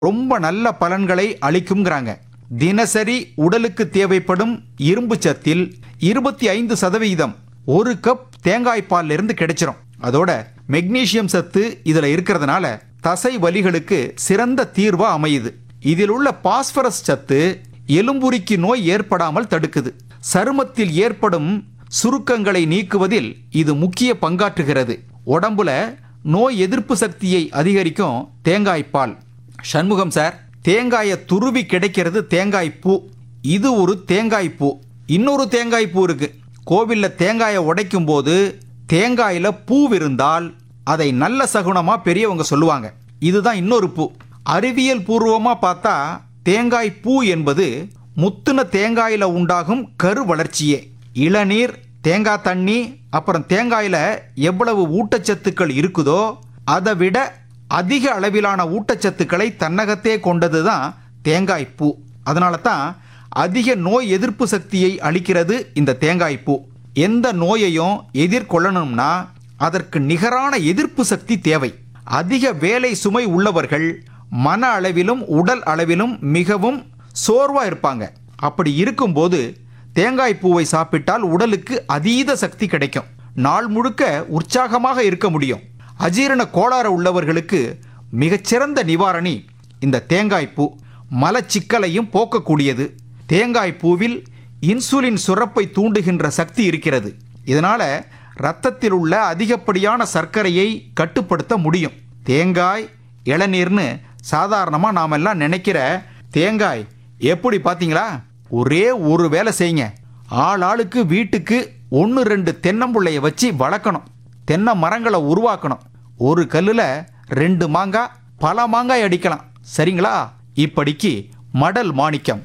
ரொம்ப நல்ல பலன்களை அளிக்குங்கிறாங்க தினசரி உடலுக்கு தேவைப்படும் இரும்பு சத்தில் இருபத்தி ஐந்து சதவிகிதம் ஒரு கப் தேங்காய் பால்ல இருந்து கிடைச்சிரும் அதோட மெக்னீசியம் சத்து இதுல இருக்கிறதுனால தசை வலிகளுக்கு சிறந்த தீர்வா அமையுது இதில் உள்ள பாஸ்பரஸ் சத்து எலும்புரிக்கு நோய் ஏற்படாமல் தடுக்குது சருமத்தில் ஏற்படும் சுருக்கங்களை நீக்குவதில் இது முக்கிய பங்காற்றுகிறது உடம்புல நோய் எதிர்ப்பு சக்தியை அதிகரிக்கும் தேங்காய் பால் சண்முகம் சார் தேங்காயை துருவி கிடைக்கிறது தேங்காய் பூ இது ஒரு தேங்காய் பூ இன்னொரு தேங்காய் பூ இருக்கு கோவில்ல தேங்காயை உடைக்கும் போது தேங்காயில பூ இருந்தால் அதை நல்ல சகுனமா பெரியவங்க சொல்லுவாங்க இதுதான் இன்னொரு பூ அறிவியல் பூர்வமா பார்த்தா தேங்காய் பூ என்பது முத்துன தேங்காயில உண்டாகும் கரு வளர்ச்சியே இளநீர் தேங்காய் தண்ணி அப்புறம் தேங்காயில எவ்வளவு ஊட்டச்சத்துக்கள் இருக்குதோ அதை விட அதிக அளவிலான ஊட்டச்சத்துக்களை தன்னகத்தே கொண்டது தான் தேங்காய் பூ அதனால தான் அதிக நோய் எதிர்ப்பு சக்தியை அளிக்கிறது இந்த தேங்காய் பூ எந்த நோயையும் எதிர்கொள்ளணும்னா அதற்கு நிகரான எதிர்ப்பு சக்தி தேவை அதிக வேலை சுமை உள்ளவர்கள் மன அளவிலும் உடல் அளவிலும் மிகவும் சோர்வா இருப்பாங்க அப்படி இருக்கும்போது தேங்காய் பூவை சாப்பிட்டால் உடலுக்கு அதீத சக்தி கிடைக்கும் நாள் முழுக்க உற்சாகமாக இருக்க முடியும் அஜீரண கோளாறு உள்ளவர்களுக்கு மிகச்சிறந்த நிவாரணி இந்த தேங்காய் பூ மலச்சிக்கலையும் போக்கக்கூடியது தேங்காய் பூவில் இன்சுலின் சுரப்பை தூண்டுகின்ற சக்தி இருக்கிறது இதனால ரத்தத்தில் உள்ள அதிகப்படியான சர்க்கரையை கட்டுப்படுத்த முடியும் தேங்காய் இளநீர்னு சாதாரணமாக நாம் எல்லாம் நினைக்கிற தேங்காய் எப்படி பார்த்தீங்களா ஒரே ஒரு வேலை செய்யுங்க ஆள் ஆளுக்கு வீட்டுக்கு ஒன்று ரெண்டு தென்னம்புள்ளைய வச்சு வளர்க்கணும் தென்னை மரங்களை உருவாக்கணும் ஒரு கல்லில் ரெண்டு மாங்காய் பல மாங்காய் அடிக்கலாம் சரிங்களா இப்படிக்கு மடல் மாணிக்கம்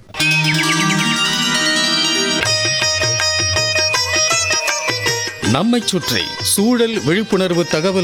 நம்மைச் சுற்றி சூழல் விழிப்புணர்வு தகவல்